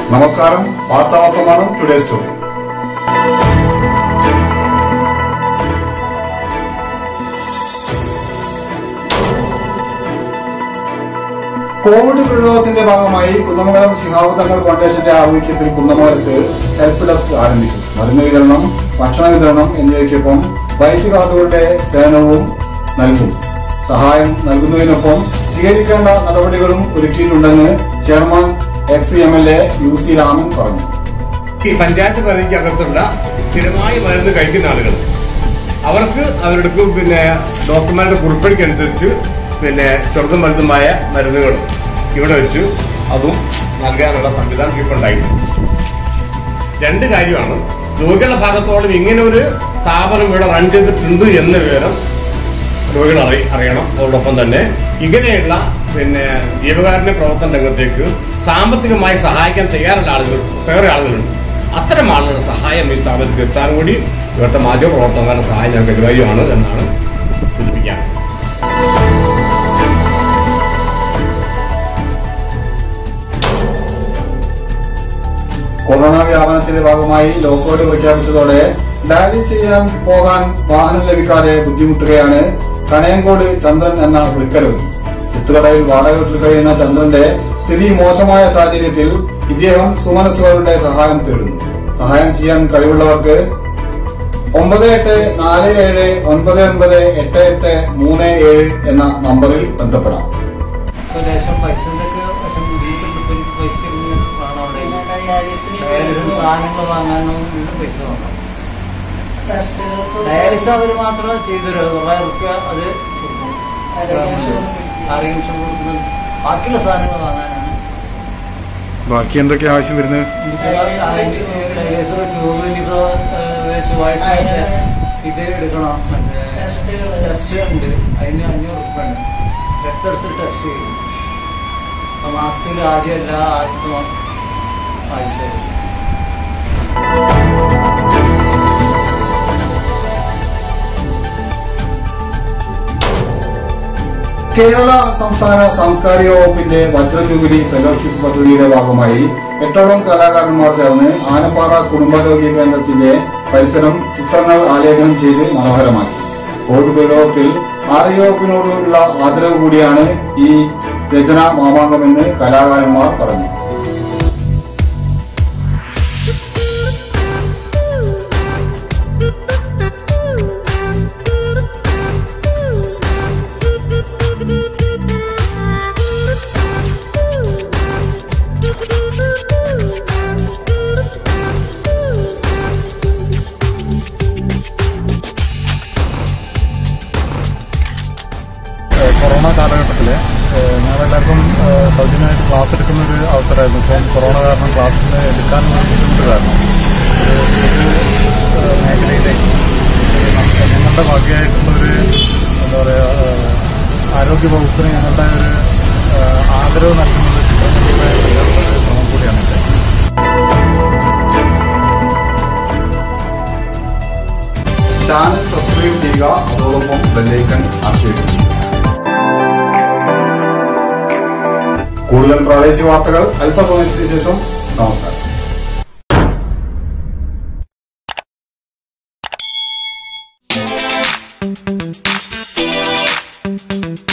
നമസ്കാരം വാർത്താ വർത്തമാനം ടുഡേ സ്റ്റോറി കോവിഡ് പ്രതിരോധത്തിന്റെ ഭാഗമായി കുന്നമംഗലം ശിഹാബ് തങ്ങൾ ഫൗണ്ടേഷന്റെ ആഭിമുഖ്യത്തിൽ കുന്നമംഗലത്ത് ഹെൽപ്പ് ഡെസ്ക് ആരംഭിച്ചു മരുന്ന് വിതരണം ഭക്ഷണ വിതരണം എന്നിവയ്ക്കൊപ്പം വൈറ്റ് കാർഡുകളുടെ സേവനവും നൽകും സഹായം നൽകുന്നതിനൊപ്പം സ്വീകരിക്കേണ്ട നടപടികളും ഒരുക്കിയിട്ടുണ്ടെന്ന് chairman ex M L A U C Raman പറഞ്ഞു ഈ പഞ്ചായത്ത് പരിധിക്കകത്തുള്ള സ്ഥിരമായി മരുന്ന് കഴിക്കുന്ന ആളുകൾ അവർക്ക് അവരുടെ പിന്നെ ഡോക്ടർമാരുടെ കുറിപ്പടിക്കനുസരിച്ച് പിന്നെ ചെറുതും വലുതുമായ മരുന്നുകൾ ഇവിടെ വെച്ച് അതും നൽകാനുള്ള സംവിധാനം ഇപ്പോൾ ഉണ്ടായിട്ടുണ്ട് രണ്ട് കാര്യമാണ് രോഗികളുടെ ഭാഗത്തോളം ഇങ്ങനെ ഒരു സ്ഥാപനം ഇവിടെ റൺ ചെയ്തിട്ടുണ്ട് എന്ന വിവരം രോഗികൾ അറി അറിയണം അതോടൊപ്പം തന്നെ ഇങ്ങനെയുള്ള പിന്നെ ജീവകാരുണ്യ പ്രവർത്തന രംഗത്തേക്ക് സാമ്പത്തികമായി സഹായിക്കാൻ തയ്യാറുള്ള ആളുകൾ വേറെ ആളുകളുണ്ട് അത്തരം ആളുകളുടെ സഹായം ഈ സ്ഥാപനത്തിൽ എത്താൻ കൂടി ഇവിടുത്തെ മാധ്യമ പ്രവർത്തകരുടെ സഹായം ഞങ്ങൾക്ക് അനിവാര്യമാണ് എന്നാണ് സൂചിപ്പിക്കാൻ കൊറോണ വ്യാപനത്തിന്റെ ഭാഗമായി ലോക്ക്ഡൌൺ പ്രഖ്യാപിച്ചതോടെ ഡയാലിസിസ് ചെയ്യാൻ പോകാൻ വാഹനം ലഭിക്കാതെ ബുദ്ധിമുട്ടുകയാണ് കണയങ്കോട് ചന്ദ്രൻ എന്ന വൃക്കരോഗി ചിത്തുകടയിൽ വാടക വീട്ടിൽ കഴിയുന്ന ചന്ദ്രന്റെ സ്ഥിതി മോശമായ സാഹചര്യത്തിൽ ഇദ്ദേഹം സുമനസ്സുകളുടെ സഹായം തേടുന്നു സഹായം ചെയ്യാൻ കഴിവുള്ളവർക്ക് ഒമ്പത് എട്ട് നാല് ഏഴ് ഒൻപത് ഒൻപത് എട്ട് എട്ട് മൂന്ന് ഏഴ് എന്ന നമ്പറിൽ ബന്ധപ്പെടാം ഇപ്പൊ ലേശം പൈസന്റെ ഒക്കെ വശം ബുദ്ധിമുട്ടുണ്ട് ഇപ്പൊ എനിക്ക് പൈസ ഇങ്ങനെ വേണം അവിടെ ഡയാലിസിസ് സാധനങ്ങൾ വാങ്ങാനും ഇതിന് പൈസ വേണം ഡയാലിസിസ് അവർ മാത്രം ചെയ്തു തരും തൊള്ളായിരം റുപ്യ അത് കൊടുക്കും ആരോഗ്യം കൊടുക്കുന്നത് ബാക്കിയുള്ള സാധനങ്ങൾ വാങ്ങാനാണ് ബാക്കി എന്തൊക്കെ ആവശ്യം വരുന്നത് ഡയാലിസിസ് ട്യൂബ് ഇനിയിപ്പോ ഏഹ്, ചൊവ്വാഴ്ച ആയിട്ട് ഇത് എടുക്കണം മറ്റേ ടെസ്റ്റ് ഉണ്ട് അതിന് അഞ്ഞൂറ് റുപ്യ ഉണ്ട് രക്തത്തിൽ ടെസ്റ്റ് ചെയ്യും അപ്പൊ മാസത്തിൽ ആദ്യം എല്ലാ ആദ്യത്തെ മാ- ആഴ്ച കേരള സംസ്ഥാന സാംസ്കാരിക വകുപ്പിന്റെ വജ്രജൂബിലി ഫെലോഷിപ്പ് പദ്ധതിയുടെ ഭാഗമായി എട്ടോളം കലാകാരന്മാർ ചേർന്ന് ആനപ്പാറ കുടുംബാരോഗ്യ കേന്ദ്രത്തിന്റെ പരിസരം ചിത്രങ്ങൾ ആലേഖനം ചെയ്ത് മനോഹരമാക്കി കോവിഡ് പ്രതിരോധത്തിൽ ആരോഗ്യവകുപ്പിനോടുള്ള ആദരവ് കൂടിയാണ് ഈ രചനാ മാമാങ്കമെന്ന് കലാകാരന്മാർ പറഞ്ഞു കൊറോണ കാലഘട്ടത്തിൽ ഞങ്ങളെല്ലാവർക്കും ഏഹ്, സൗജന്യമായിട്ട് ക്ലാസ് എടുക്കുന്ന ഒരു അവസരമായിരുന്നു ഇപ്പം കൊറോണ കാരണം ക്ലാസ്സിന് എടുക്കാനുള്ള ഒരു ബുദ്ധിമുട്ട് കാരണം ഒരു ഒരു ഏഹ്, മേഖലയിലേക്ക് നമുക്ക് ഞങ്ങളുടെ ഭാഗ്യമായിട്ടുള്ളൊരു എന്താ പറയുക ഏഹ്, ആരോഗ്യ വകുപ്പിന് ഞങ്ങളുടെ ഒരു ഏഹ്, ആദരവ് നൽകുന്നത് ചിത്രങ്ങളുടെ ഒരു ശ്രമം കൂടിയാണ് ഇത് ചാനൽ സബ്സ്ക്രൈബ് ചെയ്യുക അതോടൊപ്പം ബെല്ലൈക്കൺ ആക്ടിവേറ്റ് ചെയ്യുക കൂടുതൽ പ്രാദേശിക വാർത്തകൾ അല്പസമയത്തിന് ശേഷം നമസ്കാരം Thank you.